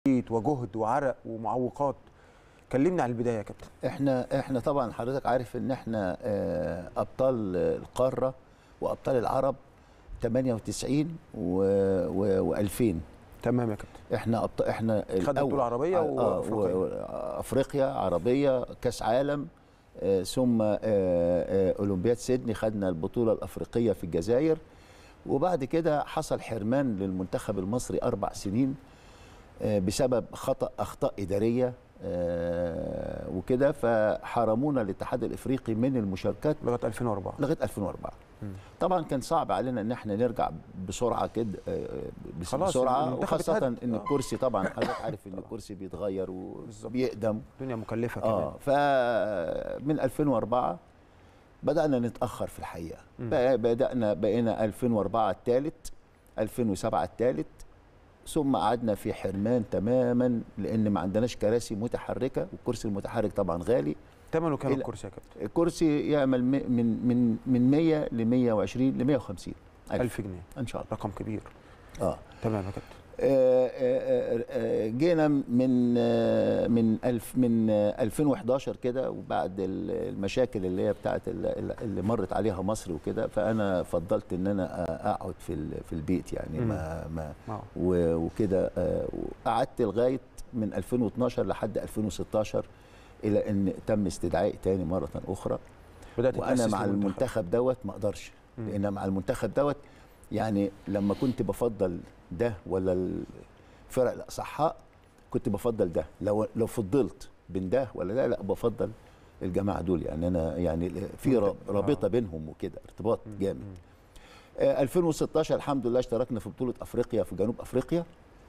وجهد وعرق ومعوقات كلمنا عن البدايه يا كابتن احنا احنا طبعا حضرتك عارف ان احنا آه، ابطال القاره وابطال العرب 98 و, و 2000 تمام يا كابتن احنا أبط... احنا خدنا بطولة عربية وأفريقية. وافريقيا افريقيا عربيه كاس عالم آه، ثم آه، آه، اولمبياد سيدني خدنا البطوله الافريقيه في الجزائر وبعد كده حصل حرمان للمنتخب المصري اربع سنين آه، بسبب خطا اخطاء اداريه آه، وكده فحرمونا الاتحاد الافريقي من المشاركات لغايه 2004 لغايه 2004 مم. طبعا كان صعب علينا ان احنا نرجع بسرعه كده آه، بس- خلاص، بسرعه المنتخب وخاصه اتهد. ان آه. الكرسي طبعا حضرتك عارف ان الكرسي بيتغير وبيقدم الدنيا مكلفه كمان اه فمن 2004 بدانا نتاخر في الحقيقه مم. بقى- بدانا بقينا 2004 الثالث 2007 الثالث ثم قعدنا في حرمان تماما لان ما عندناش كراسي متحركه والكرسي المتحرك طبعا غالي ثمنه كام إلى- الكرسي يا كابتن الكرسي يعمل م- من من من 100 ل 120 ل 150 ألف 1000 جنيه ان شاء الله رقم كبير اه تمام يا كابتن آه، آه، آه، جينا من آه، من الف من آه، 2011 كده وبعد ال- المشاكل اللي هي بتاعت ال- اللي مرت عليها مصر وكده فانا فضلت ان انا آه، اقعد في ال- في البيت يعني ما ما آه. و- وكده آه، وقعدت لغايه من 2012 لحد 2016 الى ان تم استدعائي تاني مره اخرى بدات وانا تأسس مع للمنتخب. المنتخب دوت ما اقدرش مم. لان مع المنتخب دوت يعني لما كنت بفضل ده ولا الفرق الاصحاء كنت بفضل ده لو لو فضلت بين ده ولا ده لا بفضل الجماعه دول يعني انا يعني في ر- ممكن. رابطه آه. بينهم وكده ارتباط مم. جامد مم. آه، 2016 الحمد لله اشتركنا في بطوله افريقيا في جنوب افريقيا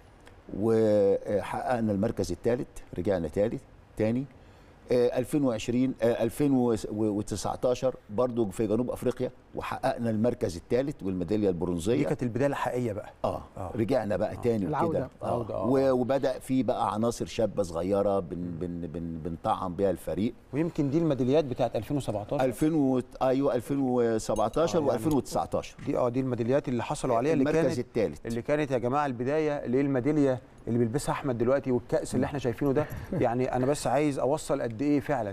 وحققنا المركز الثالث رجعنا ثالث تاني آه، 2020 آه، 2019 برضو في جنوب افريقيا وحققنا المركز الثالث والميداليه دي البرونزيه كانت البدايه الحقيقيه بقى اه, آه. رجعنا بقى تاني العودة. وكده العودة، آه. و- وبدا في بقى عناصر شابه صغيره بن بن بن بنطعم بيها الفريق ويمكن دي الميداليات بتاعت 2017 2000 و... ايوه 2017 آه، يعني و2019 دي اه دي الميداليات اللي حصلوا عليها اللي المركز كانت الثالث اللي كانت يا جماعه البدايه اللي هي الميداليه اللي بيلبسها احمد دلوقتي والكاس اللي احنا شايفينه ده يعني انا بس عايز اوصل قد ايه فعلا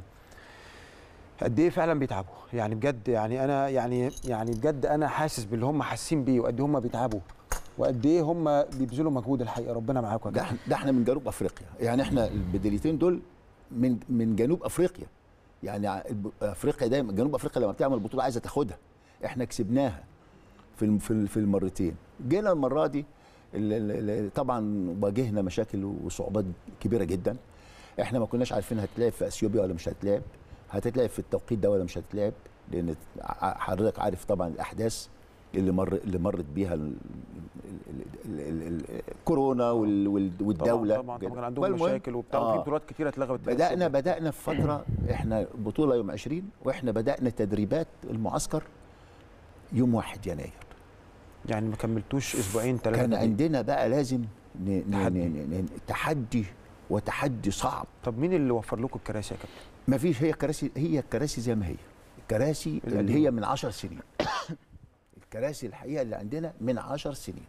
قد ايه فعلا بيتعبوا يعني بجد يعني انا يعني يعني بجد انا حاسس باللي هم حاسين بيه وقد ايه هم بيتعبوا وقد ايه هم بيبذلوا مجهود الحقيقه ربنا معاكم يا ده كابتن. احنا, ده احنا من جنوب افريقيا يعني احنا البدليتين دول من من جنوب افريقيا يعني ع- الب- افريقيا دايما جنوب افريقيا لما بتعمل بطوله عايزه تاخدها احنا كسبناها في الم- في ال- في المرتين جينا المره دي ال- ال- ال- طبعا واجهنا مشاكل وصعوبات كبيره جدا احنا ما كناش عارفين هتلعب في اثيوبيا ولا مش هتلعب هتتلعب في التوقيت ده ولا مش هتلعب لان ع- حضرتك عارف طبعا الاحداث اللي مر اللي مرت بيها ال- ال- ال- ال- ال- الكورونا وال- وال- والدوله طبعا طبعا, وكده. طبعا كان عندهم فالمهم، مشاكل وبتاع آه. وفي بطولات كتيره اتلغت بدأنا بدأنا في فترة احنا بطولة يوم 20 واحنا بدأنا تدريبات المعسكر يوم 1 يناير يعني ما كملتوش اسبوعين ثلاثه كان عندنا بقى لازم ن- ن- تحدي. ن- ن- تحدي وتحدي صعب طب مين اللي وفر لكم الكراسي يا كابتن ما فيش هي الكراسي هي الكراسي زي ما هي الكراسي اللي القديمة. هي من 10 سنين الكراسي الحقيقة اللي عندنا من 10 سنين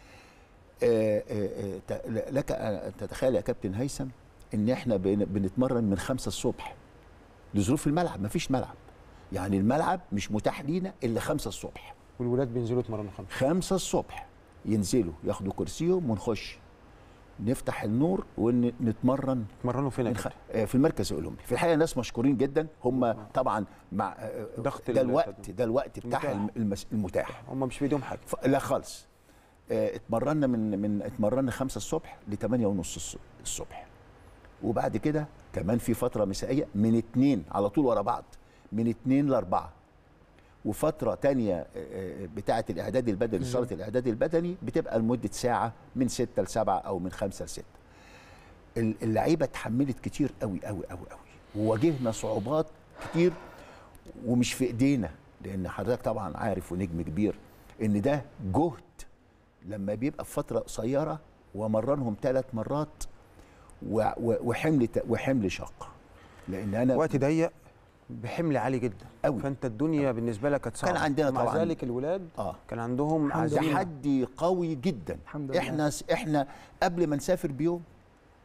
آه، آه، آه، ت- لك أن تتخيل يا كابتن هيثم ان احنا بن- بنتمرن من 5 الصبح لظروف الملعب مفيش ملعب يعني الملعب مش متاح لينا الا 5 الصبح والولاد بينزلوا يتمرنوا خمسه 5 الصبح ينزلوا ياخدوا كرسيهم ونخش نفتح النور ونتمرن يتمرنوا فين يا من خ... كابتن آه، في المركز الاولمبي في الحقيقه ناس مشكورين جدا هم طبعا مع آه، ضغط ده ال- الوقت ده الوقت بتاع المتاح. الم- المس... المتاح هم مش في ايديهم حاجه ف... لا خالص آه، اتمرنا من من اتمرنا 5 الصبح ل 8 ونص الص- الصبح وبعد كده كمان في فتره مسائيه من 2 على طول ورا بعض من 2 ل 4 وفتره تانية آه، آه، بتاعه الاعداد البدني صاله الاعداد البدني بتبقى لمده ساعه من 6 ل 7 او من 5 ل 6 ال- اللعيبه اتحملت كتير قوي قوي قوي قوي وواجهنا صعوبات كتير ومش في ايدينا لان حضرتك طبعا عارف ونجم كبير ان ده جهد لما بيبقى في فتره قصيره ومرنهم ثلاث مرات و- و- وحمل ت- وحمل شاق لان انا وقت ضيق بحمل عالي جدا أوي. فانت الدنيا بالنسبه لك كانت صعبه كان عندنا مع طبعاً- ذلك الولاد اه كان عندهم الحمد عزيمه لله. تحدي قوي جدا الحمد لله. احنا احنا قبل ما نسافر بيوم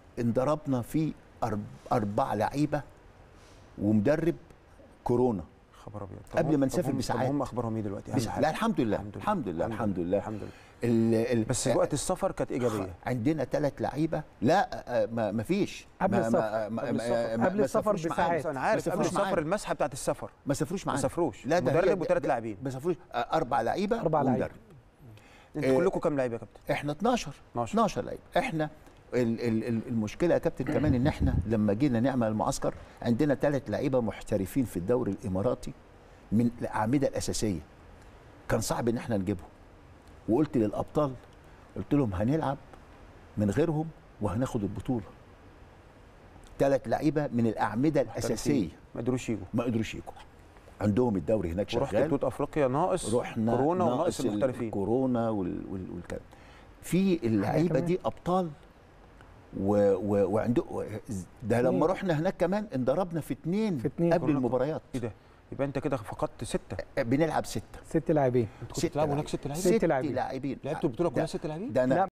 انضربنا في أرب- اربع لعيبه ومدرب كورونا خبر ابيض طب قبل هم- ما طب نسافر هم- بساعات. طب هم اخبارهم ايه دلوقتي؟ أهم بس حاجة. لا الحمد لله الحمد لله الحمد لله الحمد لله ال ال بس وقت السفر كانت ايجابيه عندنا ثلاث لعيبه لا آه، ما ما فيش قبل ما السفر. ما ما قبل ما السفر. ما- قبل ما السفر سافروش معانا. بساعات. بس انا عارف ما قبل سافروش السفر معانا. المسحه بتاعت السفر ما سافروش ما معانا سافروش لا ده هي- مدرب وثلاث لاعبين ما سافروش آه، اربع لعيبه أربع لعيبة. ومدرب. انتوا إيه. كلكم كام لعيبه يا كابتن؟ احنا 12 12. 12 لعيب احنا ال ال ال المشكله يا كابتن كمان ان احنا لما جينا نعمل المعسكر عندنا ثلاث لعيبه محترفين في الدوري الاماراتي من الاعمده الاساسيه كان صعب ان احنا نجيبهم وقلت للابطال قلت لهم هنلعب من غيرهم وهناخد البطوله ثلاث لعيبه من الاعمده الاساسيه ما قدروش يجوا ما قدروش يجوا عندهم الدوري هناك ورحت شغال بطوله افريقيا ناقص رحنا كورونا وناقص ناقص المحترفين الكورونا وال وال والكلام في اللعيبه كمان. دي ابطال و و وعنده ده لما اتنين. رحنا هناك كمان انضربنا في اتنين, في اتنين. قبل كورونا. المباريات ايه ده؟ يبقى انت كده فقدت سته بنلعب سته ست لاعبين انتوا كنتوا بتلعبوا هناك ست لعيبه ست ست لاعبين. لاعبين لعبتوا البطوله ده- كلها ست لعيبه ده انا لا